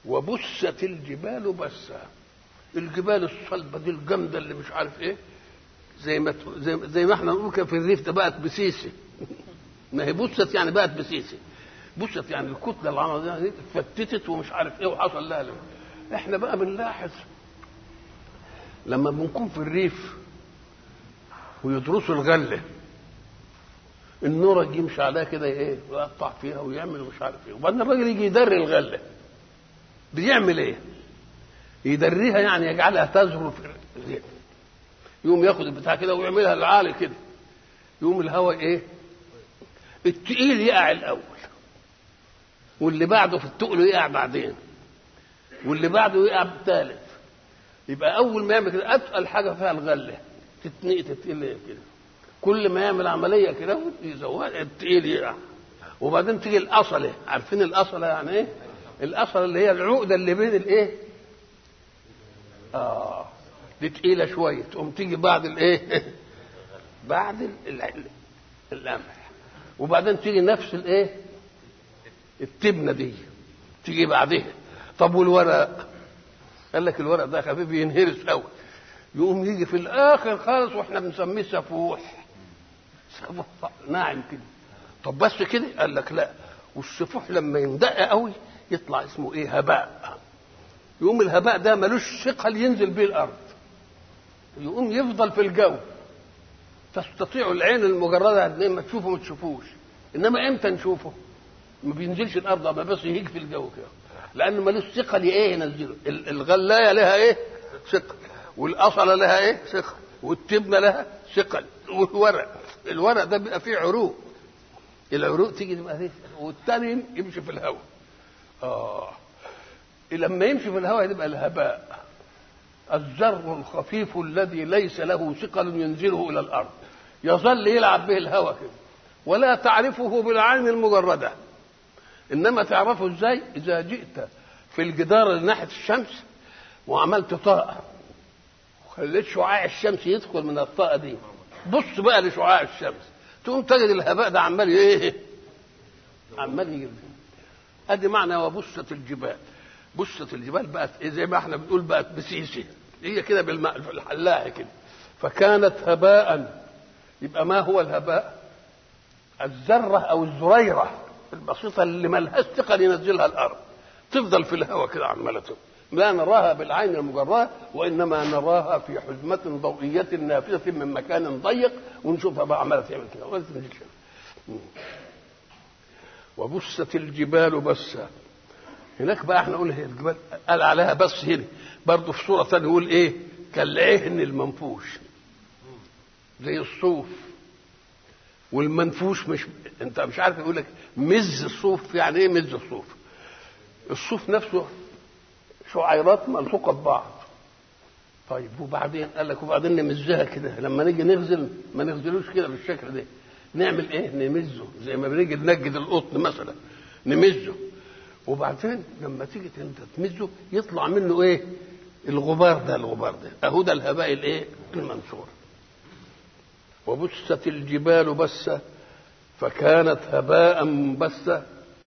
وبست الجبال بسا الجبال الصلبه دي الجامده اللي مش عارف ايه زي ما زي, زي ما احنا نقول كده في الريف ده بقت بسيسي ما هي بست يعني بقت بسيسي بست يعني الكتله العظيمه دي اتفتتت ومش عارف ايه وحصل لها لهم. احنا بقى بنلاحظ لما بنكون في الريف ويدرسوا الغله النورج يمشي عليها كده ايه ويقطع فيها ويعمل مش عارف ايه وبعدين الراجل يجي يدري الغله بيعمل ايه؟ يدريها يعني يجعلها تزهر في الريف يقوم ياخد البتاع كده ويعملها العالي كده يقوم الهواء ايه؟ التقيل يقع الاول واللي بعده في التقل يقع بعدين واللي بعده يقع بالثالث يبقى اول ما يعمل كده اتقل حاجه فيها الغله تتنقي تتقل كده كل ما يعمل عمليه كده يزود التقيل يقع وبعدين تيجي الاصله عارفين الاصله يعني ايه؟ الاصله اللي هي العقده اللي بين الايه؟ اه دي تقيله شويه تقوم تيجي بعد الايه؟ بعد ال- ال- القمح وبعدين تيجي نفس الايه؟ التبنه دي تيجي بعدها طب والورق قال لك الورق ده خفيف ينهرس قوي يقوم يجي في الاخر خالص واحنا بنسميه سفوح سفوح ناعم كده طب بس كده قال لك لا والسفوح لما يندق قوي يطلع اسمه ايه هباء يقوم الهباء ده ملوش ثقل ينزل بيه الارض يقوم يفضل في الجو تستطيع العين المجرده ان ما تشوفه ما تشوفوش انما امتى نشوفه ما بينزلش الارض ما بس يهيج في الجو كده لانه ملوش ثقل ايه ينزله ال- الغلايه لها ايه ثقل والاصله لها ايه ثقل والتبنه لها ثقل والورق الورق ده بيبقى فيه عروق العروق تيجي تبقى فيه والتاني يمشي في الهواء اه لما يمشي في الهواء يبقى الهباء الذر الخفيف الذي ليس له ثقل ينزله الى الارض يظل يلعب به الهواء كده ولا تعرفه بالعين المجرده انما تعرفه ازاي اذا جئت في الجدار اللي ناحيه الشمس وعملت طاقه وخليت شعاع الشمس يدخل من الطاقه دي بص بقى لشعاع الشمس تقوم تجد الهباء ده عمال ايه عمال يجي ادي معنى وبست الجبال بست الجبال بقت إيه زي ما احنا بنقول بقت بسيسي هي كده بالماء الحلاحه كده فكانت هباء يبقى ما هو الهباء الذره او الزريره البسيطه اللي ملهاش ثقل ينزلها الارض تفضل في الهواء كده عماله تفضل. لا نراها بالعين المجرده وانما نراها في حزمه ضوئيه نافذه من مكان ضيق ونشوفها بقى عماله تعمل كده ولا تنزلش وبست الجبال بسا هناك بقى احنا نقول هي الجبال قال عليها بس هنا برضه في صوره ثانيه يقول ايه كالعهن المنفوش زي الصوف والمنفوش مش انت مش عارف يقول لك مز الصوف يعني ايه مز الصوف الصوف نفسه شعيرات ملصوقه ببعض طيب وبعدين قال لك وبعدين نمزها كده لما نيجي نغزل ما نغزلوش كده بالشكل ده نعمل ايه نمزه زي ما بنيجي ننجد القطن مثلا نمزه وبعدين لما تيجي انت تمزه يطلع منه ايه الغبار ده الغبار ده اهو ده الهباء الايه المنثور وبست الجبال بسة فكانت هباء منبثة